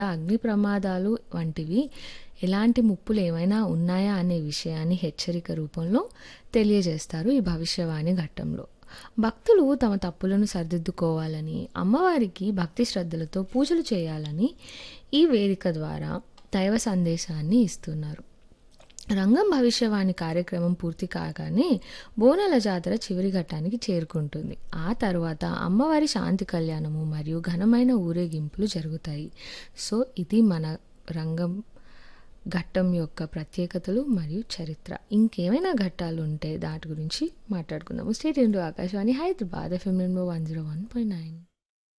అగ్ని ప్రమాదాలు వంటివి ఎలాంటి ముప్పులు ఏమైనా ఉన్నాయా అనే విషయాన్ని హెచ్చరిక రూపంలో తెలియజేస్తారు ఈ భవిష్యవాణి ఘట్టంలో భక్తులు తమ తప్పులను సరిదిద్దుకోవాలని అమ్మవారికి భక్తి శ్రద్ధలతో పూజలు చేయాలని ఈ వేదిక ద్వారా దైవ సందేశాన్ని ఇస్తున్నారు రంగం భవిష్యవాణి కార్యక్రమం పూర్తి కాగానే బోనాల జాతర చివరి ఘట్టానికి చేరుకుంటుంది ఆ తర్వాత అమ్మవారి శాంతి కళ్యాణము మరియు ఘనమైన ఊరేగింపులు జరుగుతాయి సో ఇది మన రంగం ఘట్టం యొక్క ప్రత్యేకతలు మరియు చరిత్ర ఇంకేమైనా ఘట్టాలు ఉంటే దాటి గురించి మాట్లాడుకుందాము state into Akashvani Hyderabad FM number one zero one point nine